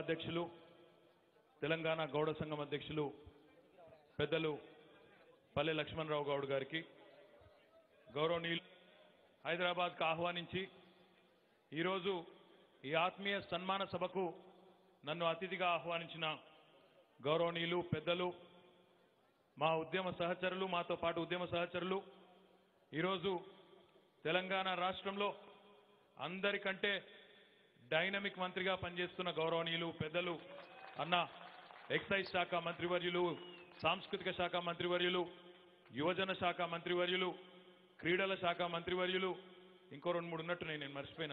అధ్యక్షులు తెలంగాణ గౌడ సంఘం అధ్యక్షులు పెద్దలు పల్లె లక్ష్మణరావు గౌడ్ గారికి గౌరవనీయులు హైదరాబాద్కు ఆహ్వానించి ఈరోజు ఈ ఆత్మీయ సన్మాన సభకు నన్ను అతిథిగా ఆహ్వానించిన గౌరవనీయులు పెద్దలు మా ఉద్యమ సహచరులు మాతో పాటు ఉద్యమ సహచరులు ఈరోజు తెలంగాణ రాష్ట్రంలో అందరికంటే డైనమిక్ మంత్రిగా పనిచేస్తున్న గౌరవనీయులు పెద్దలు అన్న ఎక్సైజ్ శాఖ మంత్రివర్యులు సాంస్కృతిక శాఖ మంత్రివర్యులు యువజన శాఖ మంత్రివర్యులు క్రీడల శాఖ మంత్రివర్యులు ఇంకో రెండు మూడు ఉన్నట్టున్నాయి నేను మర్చిపోయినా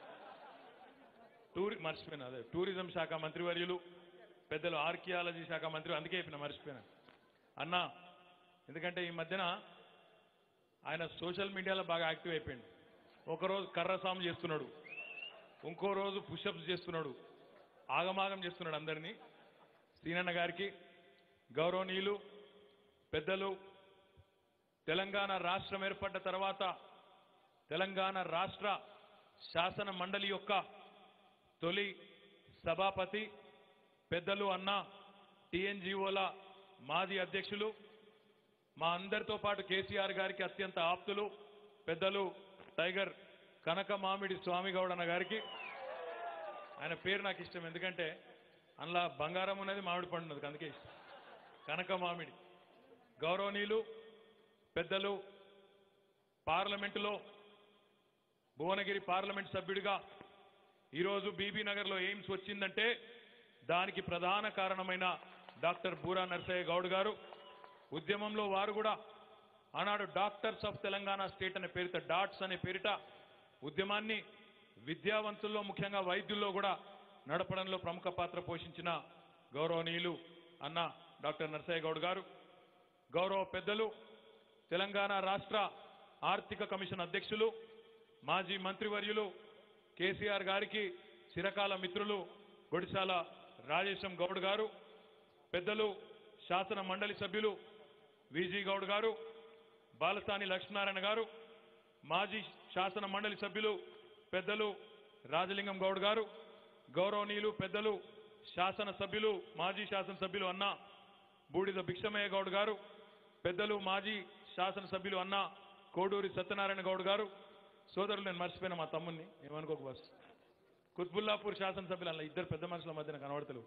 టూరి మర్చిపోయినా అదే టూరిజం శాఖ మంత్రివర్యులు పెద్దలు ఆర్కియాలజీ శాఖ మంత్రి అందుకే చెప్పిన మర్చిపోయినా అన్న ఎందుకంటే ఈ మధ్యన ఆయన సోషల్ మీడియాలో బాగా యాక్టివ్ అయిపోయింది ఒకరోజు కర్ర సాము చేస్తున్నాడు ఇంకో రోజు పుషప్స్ చేస్తున్నాడు ఆగమాగం చేస్తున్నాడు అందరినీ సీనన్న గారికి గౌరవనీయులు పెద్దలు తెలంగాణ రాష్ట్రం ఏర్పడ్డ తర్వాత తెలంగాణ రాష్ట్ర శాసన మండలి యొక్క తొలి సభాపతి పెద్దలు అన్న టీఎన్జిఓల మాజీ అధ్యక్షులు మా అందరితో పాటు కేసీఆర్ గారికి అత్యంత ఆప్తులు పెద్దలు టైగర్ కనక మామిడి స్వామి గౌడన్న గారికి ఆయన పేరు నాకు ఇష్టం ఎందుకంటే అందులో బంగారం ఉన్నది మామిడి పండు ఉన్నది అందుకే ఇష్టం కనక మామిడి గౌరవనీయులు పెద్దలు పార్లమెంటులో భువనగిరి పార్లమెంట్ సభ్యుడిగా ఈరోజు బీబీ నగర్లో ఎయిమ్స్ వచ్చిందంటే దానికి ప్రధాన కారణమైన డాక్టర్ బూరా నర్సయ్య గౌడ్ గారు ఉద్యమంలో వారు కూడా ఆనాడు డాక్టర్స్ ఆఫ్ తెలంగాణ స్టేట్ అనే పేరిట డాట్స్ అనే పేరిట ఉద్యమాన్ని విద్యావంతుల్లో ముఖ్యంగా వైద్యుల్లో కూడా నడపడంలో ప్రముఖ పాత్ర పోషించిన గౌరవనీయులు అన్న డాక్టర్ నర్సయ్య గౌడ్ గారు గౌరవ పెద్దలు తెలంగాణ రాష్ట్ర ఆర్థిక కమిషన్ అధ్యక్షులు మాజీ మంత్రివర్యులు కేసీఆర్ గారికి చిరకాల మిత్రులు గొడిశాల రాజేశం గౌడ్ గారు పెద్దలు శాసన మండలి సభ్యులు విజీ గౌడ్ గారు బాలసాని లక్ష్మీనారాయణ గారు మాజీ శాసన మండలి సభ్యులు పెద్దలు రాజలింగం గౌడ్ గారు గౌరవనీయులు పెద్దలు శాసన సభ్యులు మాజీ శాసన సభ్యులు అన్న బూడిద భిక్షమయ్య గౌడ్ గారు పెద్దలు మాజీ శాసన సభ్యులు అన్న కోడూరి సత్యనారాయణ గౌడ్ గారు సోదరులు నేను మర్చిపోయిన మా తమ్ముణ్ణి ఏమనుకోక బస్ కుత్బుల్లాపూర్ శాసనసభ్యులు అలా ఇద్దరు పెద్ద మనుషుల మధ్యన కనబడతలు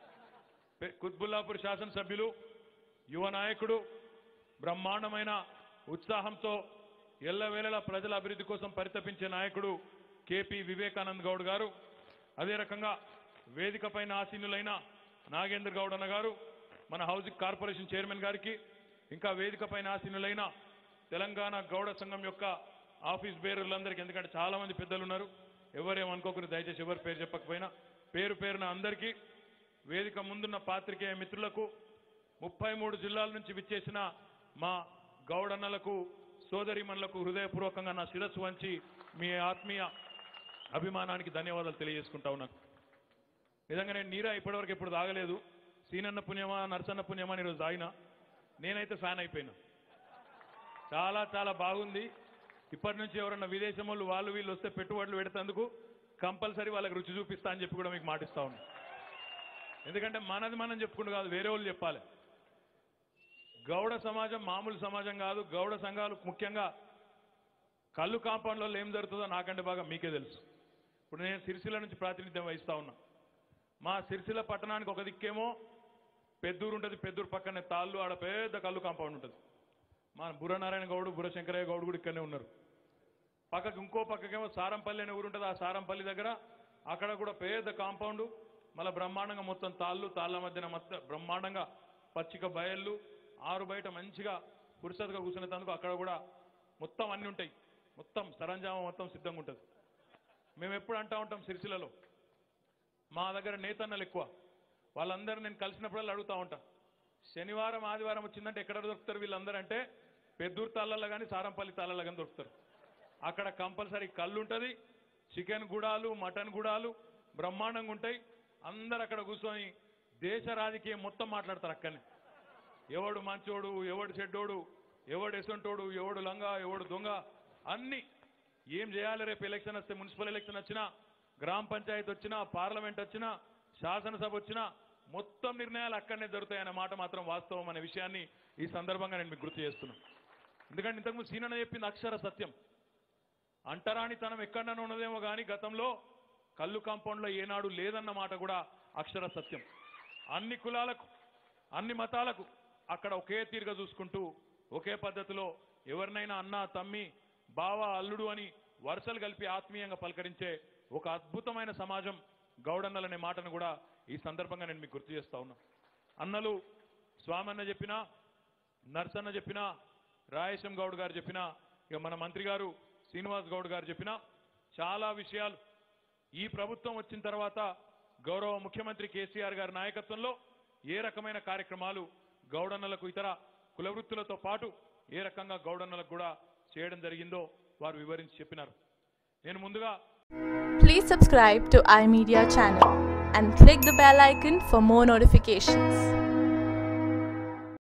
పె- కుత్బుల్లాపూర్ శాసనసభ్యులు యువ నాయకుడు బ్రహ్మాండమైన ఉత్సాహంతో ఎల్లవేళలా ప్రజల అభివృద్ధి కోసం పరితపించే నాయకుడు కేపీ వివేకానంద్ గౌడ్ గారు అదే రకంగా వేదిక పైన ఆసీనులైన నాగేంద్ర గౌడ్ అన్న గారు మన హౌసింగ్ కార్పొరేషన్ చైర్మన్ గారికి ఇంకా వేదిక పైన ఆసీనులైన తెలంగాణ గౌడ సంఘం యొక్క ఆఫీస్ బేరర్లందరికీ ఎందుకంటే చాలా మంది పెద్దలు ఉన్నారు ఎవరేమనుకోకరు దయచేసి ఎవరి పేరు చెప్పకపోయినా పేరు పేరున అందరికీ వేదిక ముందున్న పాత్రికేయ మిత్రులకు ముప్పై మూడు జిల్లాల నుంచి విచ్చేసిన మా గౌడన్నలకు సోదరిమణులకు హృదయపూర్వకంగా నా శిరస్సు వంచి మీ ఆత్మీయ అభిమానానికి ధన్యవాదాలు తెలియజేసుకుంటా ఉన్నాను నిజంగా నేను నీరా ఇప్పటివరకు ఎప్పుడు తాగలేదు సీనన్న పుణ్యమా నరసన్న పుణ్యమా అని ఈరోజు తాగినా నేనైతే ఫ్యాన్ అయిపోయినా చాలా చాలా బాగుంది ఇప్పటి నుంచి ఎవరన్నా విదేశం వాళ్ళు వాళ్ళు వీళ్ళు వస్తే పెట్టుబడులు పెడతందుకు కంపల్సరీ వాళ్ళకి రుచి చూపిస్తా అని చెప్పి కూడా మీకు మాటిస్తా ఉన్నా ఎందుకంటే మనది మనం చెప్పుకుంటూ కాదు వేరే వాళ్ళు చెప్పాలి గౌడ సమాజం మామూలు సమాజం కాదు గౌడ సంఘాలు ముఖ్యంగా కళ్ళు కాంపౌండ్లలో ఏం జరుగుతుందో నాకంటే బాగా మీకే తెలుసు ఇప్పుడు నేను సిరిసిల్ల నుంచి ప్రాతినిధ్యం వహిస్తా ఉన్నా మా సిరిసిల్ల పట్టణానికి ఒక దిక్కేమో పెద్దూరు ఉంటుంది పెద్దూరు పక్కనే తాళ్ళు ఆడ పెద్ద కళ్ళు కాంపౌండ్ ఉంటుంది మా బుర్రనారాయణ గౌడ్ బుర్ర శంకరయ్య గౌడ్ కూడా ఇక్కడనే ఉన్నారు పక్కకి ఇంకో పక్కకేమో సారంపల్లి అనే ఊరు ఉంటుంది ఆ సారంపల్లి దగ్గర అక్కడ కూడా పెద్ద కాంపౌండ్ మళ్ళీ బ్రహ్మాండంగా మొత్తం తాళ్ళు తాళ్ళ మధ్యన మొత్తం బ్రహ్మాండంగా పచ్చిక బయళ్ళు ఆరు బయట మంచిగా పురుషతగా కూర్చునేందుకు అక్కడ కూడా మొత్తం అన్ని ఉంటాయి మొత్తం సరంజామా మొత్తం సిద్ధంగా ఉంటుంది మేము ఎప్పుడు అంటా ఉంటాం సిరిసిల్లలో మా దగ్గర నేతన్నలు ఎక్కువ వాళ్ళందరూ నేను కలిసినప్పుడల్లా అడుగుతా ఉంటా శనివారం ఆదివారం వచ్చిందంటే ఎక్కడ దొరుకుతారు వీళ్ళందరూ అంటే పెద్దూరు తాళ్ళల్లో కానీ సారంపల్లి తాళ్ళల్లో కానీ దొరుకుతారు అక్కడ కంపల్సరీ కళ్ళు ఉంటుంది చికెన్ గుడాలు మటన్ గుడాలు బ్రహ్మాండంగా ఉంటాయి అందరు అక్కడ కూర్చొని దేశ రాజకీయం మొత్తం మాట్లాడతారు అక్కడనే ఎవడు మంచోడు ఎవడు చెడ్డోడు ఎవడు ఎసంటోడు ఎవడు లంగా ఎవడు దొంగ అన్ని ఏం చేయాలి రేపు ఎలక్షన్ వస్తే మున్సిపల్ ఎలక్షన్ వచ్చినా గ్రామ పంచాయతీ వచ్చినా పార్లమెంట్ వచ్చినా శాసనసభ వచ్చినా మొత్తం నిర్ణయాలు అక్కడనే జరుగుతాయన్న మాట మాత్రం వాస్తవం అనే విషయాన్ని ఈ సందర్భంగా నేను మీకు గుర్తు చేస్తున్నాను ఎందుకంటే ఇంతకుముందు సీనన్న చెప్పింది అక్షర సత్యం అంటరానితనం ఎక్కడన్నా ఉన్నదేమో కానీ గతంలో కళ్ళు కాంపౌండ్లో ఏనాడు లేదన్న మాట కూడా అక్షర సత్యం అన్ని కులాలకు అన్ని మతాలకు అక్కడ ఒకే తీరుగా చూసుకుంటూ ఒకే పద్ధతిలో ఎవరినైనా అన్న తమ్మి బావ అల్లుడు అని వరుసలు కలిపి ఆత్మీయంగా పలకరించే ఒక అద్భుతమైన సమాజం గౌడన్నలనే మాటను కూడా ఈ సందర్భంగా నేను మీకు గుర్తు చేస్తా ఉన్నా అన్నలు స్వామన్న చెప్పినా నర్సన్న చెప్పినా రాయేశం గౌడ్ గారు చెప్పినా ఇక మన మంత్రి గారు శ్రీనివాస్ గౌడ్ గారు చెప్పినా చాలా విషయాలు ఈ ప్రభుత్వం వచ్చిన తర్వాత గౌరవ ముఖ్యమంత్రి కేసీఆర్ గారి నాయకత్వంలో ఏ రకమైన కార్యక్రమాలు గౌడన్నలకు ఇతర కుల వృత్తులతో పాటు ఏ రకంగా గౌడన్నలకు కూడా చేయడం జరిగిందో వారు వివరించి చెప్పినారు నేను ముందుగా Please subscribe to iMedia channel and click the bell icon for more notifications.